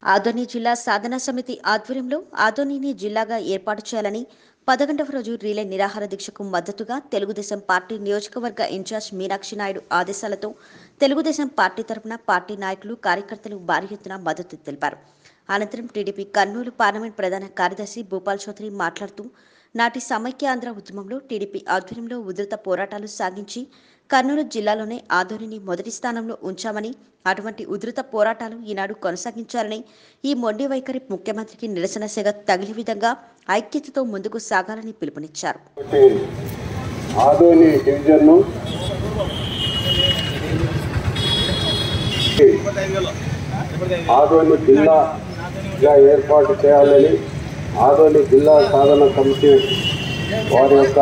ఆదోని జిల్లా సాధన సమితి ఆధ్వర్యంలో ఆదోనిని జిల్లాగా ఏర్పాటు చేయాలని పదకొండవ రోజు రీలే నిరాహార దీక్షకు మద్దతుగా తెలుగుదేశం పార్టీ నియోజకవర్గ ఇన్ఛార్జ్ మీనాక్షి నాయుడు ఆదేశాలతో తెలుగుదేశం పార్టీ తరపున పార్టీ నాయకులు కార్యకర్తలు భారీ ఎత్తున మద్దతు తెలిపారు అనంతరం టీడీపీ కర్నూలు పార్లమెంట్ ప్రధాన కార్యదర్శి భూపాల్ చౌదరి మాట్లాడుతూ నాటి సమైక్యాంధ్ర ఉద్యమంలో టీడీపీ ఆధ్వర్యంలో ఉధృత పోరాటాలు సాగించి కర్నూలు జిల్లాలోనే ఆదోనిని మొదటి స్థానంలో ఉంచామని అటువంటి ఉధృత పోరాటాలు ఈనాడు కొనసాగించాలని ఈ మొండి వైఖరి ముఖ్యమంత్రికి నిరసన సెగ తగిలే విధంగా ఐక్యతతో ముందుకు సాగాలని పిలుపునిచ్చారు కాబట్టి ఆదోని డివిజన్ను ఆదోని జిల్లాగా ఏర్పాటు చేయాలని ఆదోని జిల్లా సాధన సమితి వారి యొక్క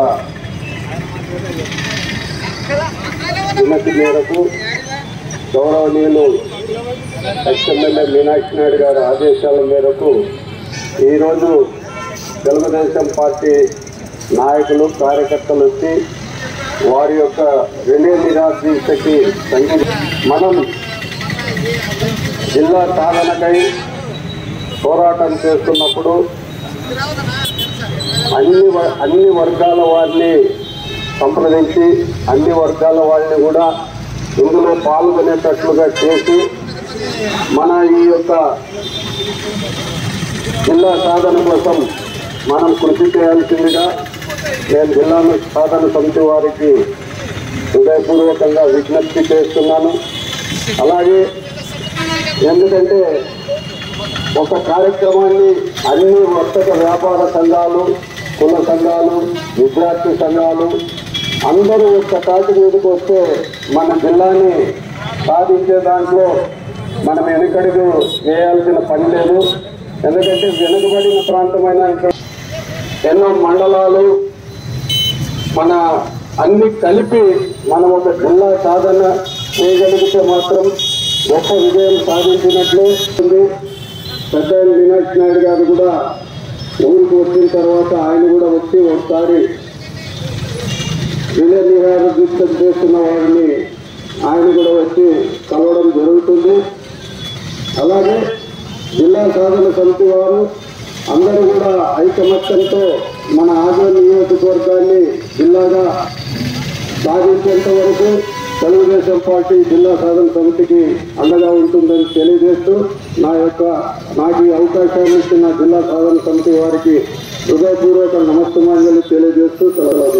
వినతి మేరకు గౌరవనీయులు ఎక్స్ఎమ్మెల్యే మీనాక్షి నాయుడు గారి ఆదేశాల మేరకు ఈరోజు తెలుగుదేశం పార్టీ నాయకులు కార్యకర్తలు వచ్చి వారి యొక్క రిలే నిరాదీక్షకి సంఘం మనం జిల్లా సాధనకై పోరాటం చేస్తున్నప్పుడు అన్ని వ- అన్ని వర్గాల వారిని సంప్రదించి అన్ని వర్గాల వారిని కూడా ఇందులో పాల్గొనేటట్లుగా చేసి మన ఈ యొక్క జిల్లా సాధన కోసం మనం కృషి చేయాల్సిందిగా నేను జిల్లా సాధన సమితి వారికి హృదయపూర్వకంగా విజ్ఞప్తి చేస్తున్నాను అలాగే ఎందుకంటే ఒక కార్యక్రమాన్ని అన్ని వర్తక వ్యాపార సంఘాలు కుల సంఘాలు విద్యార్థి సంఘాలు అందరూ ఒక్క తాటి మీదకి వస్తే మన జిల్లాని సాధించే దాంట్లో మనం వెనుకడుగు వేయాల్సిన పని లేదు ఎందుకంటే వెనుకబడిన ప్రాంతమైన ఇంకా ఎన్నో మండలాలు మన అన్ని కలిపి మనం ఒక జిల్లా సాధన చేయగలిగితే మాత్రం గొప్ప విజయం సాధించినట్లు ఉంది పెద్ద మీనాక్షి నాయుడు గారు కూడా ఊరికి వచ్చిన తర్వాత ఆయన కూడా వచ్చి ఒకసారి రిలే నిరాహార దీక్ష చేస్తున్న వారిని ఆయన కూడా వచ్చి కలవడం జరుగుతుంది అలాగే జిల్లా సాధన సమితి వారు అందరూ కూడా ఐకమత్యంతో మన ఆదరణ నియోజకవర్గాన్ని జిల్లాగా సాధించేంత వరకు తెలుగుదేశం పార్టీ జిల్లా సాధన సమితికి అండగా ఉంటుందని తెలియజేస్తూ నా యొక్క నాకు ఈ అవకాశాన్ని ఇచ్చిన జిల్లా సాధన సమితి వారికి హృదయపూర్వక నమస్తమాంజలి తెలియజేస్తూ సెలవు